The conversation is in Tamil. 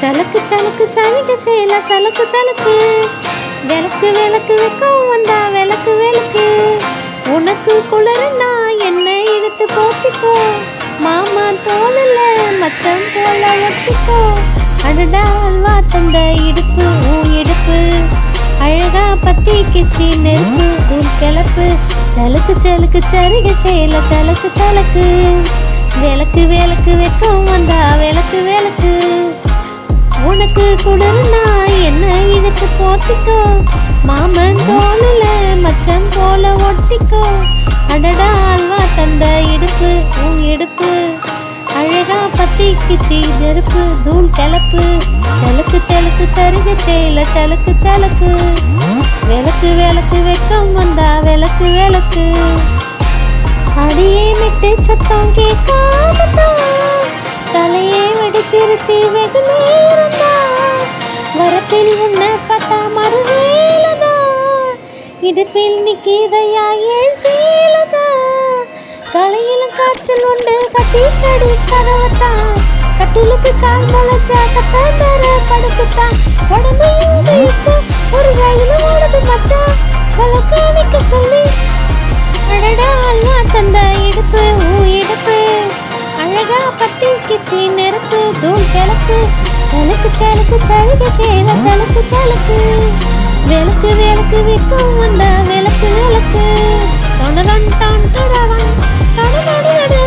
சலக்கு சலக்கு சனிக சேல சலக்கு சலக்கு விளக்கு விளக்கு வைக்கும் வந்தா விளக்கு விளக்கு உனக்கு குளிரன்னா என்ன இழுத்து போத்திக்கோ மாமா தோலுல மச்சம் போல ஒட்டிக்கோ அடடா அல்வா தந்த இடுப்பு உன் இடுப்பு அழகா பத்தி கிச்சி நெருப்பு உன் கிளப்பு சலுக்கு சலுக்கு சரிக சேல சலக்கு சலக்கு விளக்கு விளக்கு வைக்கும் வந்தா விளக்கு விளக்கு உனக்கு குளிர்னா என்ன இழுத்து போத்திக்கோ மாமன் தோலுல மச்சம் போல ஒட்டிக்கோ அடடா அல்வா தந்த இடுப்பு உன் இடுப்பு அழகா பத்தி கிச்சி நெருப்பு தூள் கிளப்பு சலுக்கு சலுக்கு சருக சேல சலுக்கு சலுக்கு விளக்கு விளக்கு வெக்கம் வந்தா விளக்கு விளக்கு அடியே விட்டு சத்தம் கேட்காமதான் தலையே வெடிச்சிருச்சு வெகு நேரம்தான் வரப்பில் உன்னை பார்த்தா மறுவேலதான் இடுப்பில் நிக்கிதையா ஏன் சீலதான் தலையில காய்ச்சல் உண்டு கட்டி கடி கதவத்தான் கட்டிலுக்கு கால் முளைச்சா கத்தாந்தர படுக்குத்தான் உடம்பு இங்கு இப்போ ஒரு ரயில் ஓடுது மச்சான் விளக்கு அணைக்க சொல்லி அடடா அல்வா தந்த இடுப்பு ஊ இடுப்பு அழகா பட்டி கிச்சி நெருப்பு தூள் கிளப்பு சலுக்கு சலுக்கு சலுக்கு சேல சலுக்கு சலுக்கு விளக்கு விளக்கு விற்கும் வந்த விளக்கு விளக்கு தொண்டரன் டான் தொடவன் தொட தொட